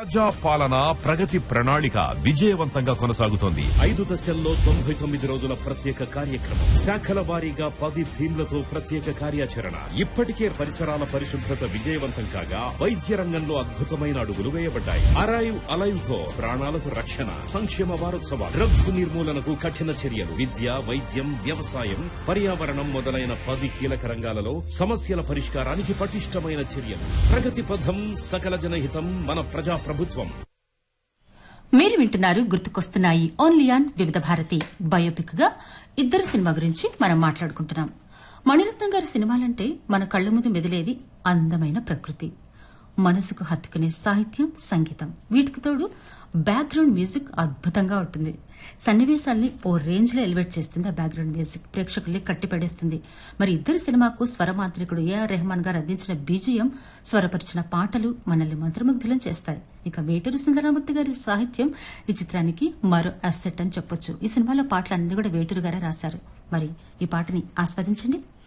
ప్రజా పాలన ప్రగతి ప్రణాళిక విజయవంతంగా కొనసాగుతోంది ఐదు దశల్లో తొంభై తొమ్మిది రోజుల ప్రత్యేక కార్యక్రమం శాఖల వారీగా పది థీమ్లతో ప్రత్యేక కార్యాచరణ ఇప్పటికే పరిసరాల పరిశుభ్రత విజయవంతం కాగా వైద్య రంగంలో అద్భుతమైన అడుగులు వేయబడ్డాయి అరైవ్ అలైవ్ తో ప్రాణాలకు రక్షణ సంక్షేమ వారోత్సవాలు డ్రగ్స్ నిర్మూలనకు కఠిన చర్యలు విద్య వైద్యం వ్యవసాయం పర్యావరణం మొదలైన పది కీలక రంగాలలో సమస్యల పరిష్కారానికి పటిష్టమైన చర్యలు ప్రగతి పథం సకల జనహితం మన ప్రజా ప్రభుత్వం మీరు వింటున్నారు గుర్తుకొస్తున్నాయి ఓన్లీ ఆన్ వివిధ భారతి బయోపిక్ గా ఇద్దరు సినిమా గురించి మనం మాట్లాడుకుంటున్నాం మణిరత్నం గారి సినిమాలంటే మన కళ్ళ ముందు మెదిలేది అందమైన ప్రకృతి మనసుకు హత్తుకునే సాహిత్యం సంగీతం వీటికి తోడు బ్యాక్గ్రౌండ్ మ్యూజిక్ అద్భుతంగా ఉంటుంది సన్నివేశాల్ని ఓ రేంజ్ లో ఎలివేట్ చేస్తుంది ఆ బ్యాక్గ్రౌండ్ మ్యూజిక్ ప్రేక్షకుల్ని కట్టిపడేస్తుంది మరి ఇద్దరు సినిమాకు స్వరమాంత్రికుడు ఏఆర్ రెహమాన్ గారు అందించిన బీజియం స్వరపరిచిన పాటలు మనల్ని మంత్రముగ్ధులం చేస్తాయి ఇక వేటూరు సుందరామూర్తి గారి సాహిత్యం ఈ చిత్రానికి మరో అసెట్ అని చెప్పొచ్చు ఈ సినిమాలో పాటలన్నీ కూడా వేటూరు గారే రాశారు మరి ఈ పాటని ఆస్వాదించండి